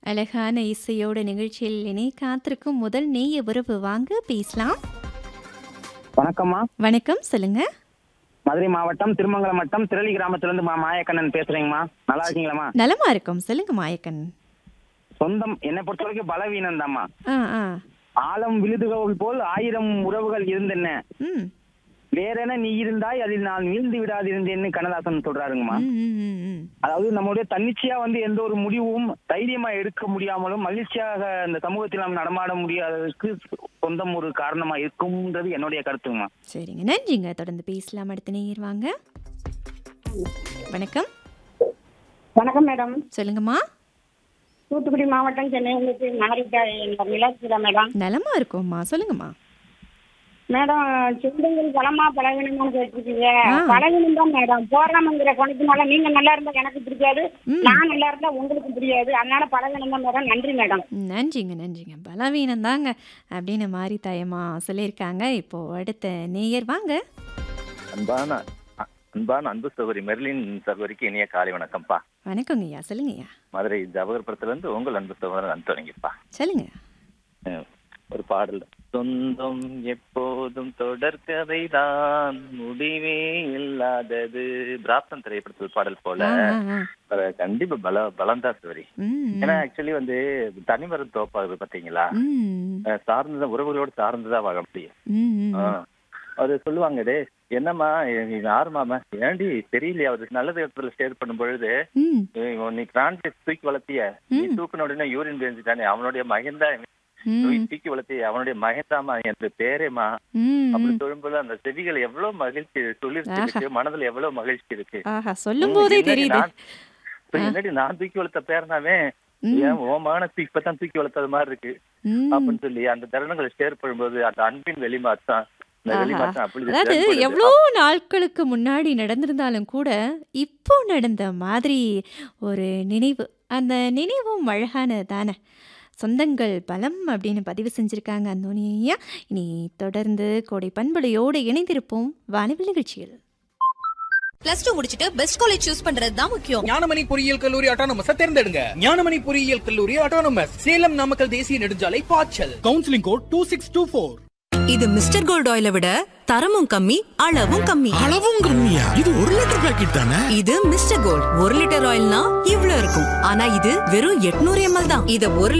அழகான இசையோட நிகழ்ச்சியில் இணை காத்திருக்கும் முதல் நேய உறவு வாங்க பேசலாம் வணக்கம்மா வணக்கம் சொல்லுங்க மதுரை மாவட்டம் திருமங்கலம் வட்டம் திரளி கிராமத்திலிருந்து மா மாயக்கண்ணன் பேசுறேங்கம்மா நல்லா இருக்கீங்களாம்மா நலமா இருக்கும் சொல்லுங்க மாயக்கன் சொந்தம் என்னை பொறுத்த வரைக்கும் பலவீனம் தாம்மா ஆ ஆ ஆழம் விழுதுகள் போல் ஆயிரம் உறவுகள் இருந்தென்ன ம் வேறென நீ இருந்தாய் அதில் நான் வீழ்ந்து விடாதிருந்தேன்னு கண்ணதாசன் சொல்றாருங்கம்மா ம், ம், ம், ம். அதாவது நம்மளுடைய தன்னிச்சையா வந்து எந்த ஒரு முடிவும் தைரியமா எடுக்க முடியாமலும் மகிழ்ச்சியாக இந்த சமூகத்தில் நாம் நடமாட முடியாததற்கு சொந்தம் ஒரு காரணமா இருக்கும்ன்றது என்னுடைய கருத்துங்கம்மா சரிங்க நன்றிங்க தொடர்ந்து பேசலாம் அடுத்த நேயர் வாங்க வணக்கம் வணக்கம் மேடம் சொல்லுங்கம்மா தூத்துக்குடி மாவட்டம் சென்னையிலிருந்து நாரிட்டா என்ற நிலத்துல மேடம் நலமா இருக்கும்மா சொல்லுங்கம்மா மேடம் சொந்தங்கள் பலமா பலவீனமான்னு கேட்டிருக்கீங்க ஆ. பலவீனம் தான் மேடம் போராமங்கிற குணத்தினால நீங்க நல்லா இருந்தா எனக்கு பிடிக்காது ம். நான் நல்லா இருந்தா உங்களுக்கு பிடிக்காது அதனால பலவீனம் தான் மேடம் நன்றி மேடம் நன்றிங்க நன்றிங்க பலவீனம் தாங்க அப்படின்னு மாறி தாயம்மா சொல்லியிருக்காங்க இப்போ அடுத்த நேயர் வாங்க அன்பான அ- அன்பான அன்பு சகோதரி மெர்லின் சகோதரிக்கு இனிய காலை வணக்கம்ப்பா வணக்கங்க ஐயா சொல்லுங்கய்யா மதுரை ஜவஹர்புரத்துல இருந்து உங்கள் அன்பு சகோதரன் அந்தோனிங்கப்பா சொல்லுங்க அஹ் ஒரு பாடல் சொந்தம் எப்போதும் தொடர்கதை தான் முடிவே இல்லாதது பிராப்தம் திரைப்படத்தில் பாடல் போல ஆ, ஆ, ஆ. அஹ் கண்டிப்பா பல பலந்தா சகோதரி ம், ஏன்னா ஆக்சுவலி வந்து தனிமரம் தோப்பாகுது பாத்தீங்களா ம், அஹ் சார்ந்ததான் உறவுகளோடு சார்ந்துதான் வாழ முடியும் ம், ம். ஆ. அது சொல்லுவாங்க டே என்னம்மா நீ யாருமாமா ஏண்டி தெரியலையா அவருக்கு நல்லது இடத்துல ஷேர் பண்ணும் பொழுது ம், ஏய், நீ பிரான்சிஸ் தூக்கி வளர்த்திய நீ ம். தூக்கின உடனே யூரின் பேஞ்சுட்டானே அவனுடைய மகன்தா ம், தூக்கி வளர்த்திய அவனுடைய மகன்தாமா என்று பேரேமா ம், அப்படி ம். சொல்லும்போது அந்த செவிகள் எவ்வளவு மகிழ்ச்சி துளிர்ச்சி இருக்கு மனதுல எவ்வளவு மகிழ்ச்சி இருக்கு ஆஹா சொல்லும் போதே என்னடி தெரியுது நான்- இப்ப என்னடி நான் தூக்கி வளர்த்த பேரனாவே ம். ஏன் ஓ மகனை தூக்கி இப்பதான் தூக்கி வளர்த்தது மாதிரி இருக்கு ம். அப்படின்னு சொல்லி அந்த தருணங்களை ஷேர் பண்ணும்போது அந்த அன்பின் வெளிமாற்றம் இந்த ஆஹா. வெளிமாற்றம் அப்படி அதாவது செயல்படுது. எவ்வளோ நாட்களுக்கு முன்னாடி நடந்திருந்தாலும் கூட இப்போ நடந்த மாதிரி ஒரு நினைவு அந்த நினைவும் அழகானது தானே சொந்தங்கள் பலம் அப்படின்னு பதிவு செஞ்சுருக்காங்க அந்தோனியா இனி தொடர்ந்து கோடை பண்புலையோடு இணைந்திருப்போம் வானவில் நிகழ்ச்சியில் பிளஸ் டூ முடிச்சிட்டு பெஸ்ட் காலேஜ் சூஸ் பண்றது தான் முக்கியம் ஞானமணி பொறியியல் கல்லூரி அட்டானமஸ் தேர்ந்தெடுங்க ஞானமணி பொறியியல் கல்லூரி அட்டானமஸ் சேலம் நாமக்கல் தேசிய நெடுஞ்சாலை பாய்ச்சல் counselling code two six two four இது மிஸ்டர் கோல்ட் ஆயிலை விட தரமும் கம்மி அளவும் கம்மி அளவும் கம்மியா இது ஒரு லிட்டர் பாக்கெட் தானே இது மிஸ்டர் கோல்ட் ஒரு லிட்டர் ஆயில்னா இவ்ளோ இருக்கும் ஆனா இது வெறும் 800 எம்எல் தான் இத ஒரு